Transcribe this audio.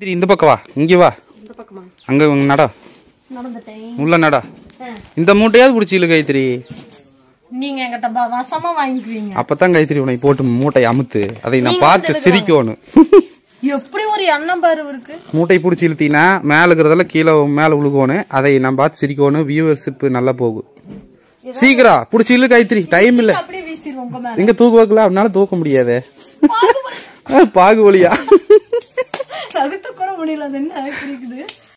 சரி இந்த பக்கம் வா இங்கே வா இந்த பக்கமா அங்கே நடா நடந்துட்டேன் உள்ள நடா இந்த மூட்டையாவது பிடிச்சி இழு கைத்திரி நீங்க என்கிட்ட ப- வசமா வாங்கிக்குவீங்க அப்பதான் கைத்திரி உனக்கு போட்டு மூட்டை அமுத்து அதை நான் பார்த்து சிரிக்கணும் எப்படி ஒரு எண்ணம் பாரு இருக்கு மூட்டை பிடிச்சி இழுத்தீங்கன்னா மேலே இருக்கிறதெல்லாம் கீழே மேலே விழுகணும் அதை நான் பார்த்து சிரிக்கணும் வியூவர்ஷிப் நல்லா போகும் சீக்கிரம் பிடிச்சி இழு கைத்திரி டைம் இல்லை அப்படியே வீசிடுவோம் உங்க மேல எங்க தூக்கு வைக்கல அவனால தூக்க முடியாதே பாகுபலியா தகுத்த கூட முடியல அது என்ன இருக்குது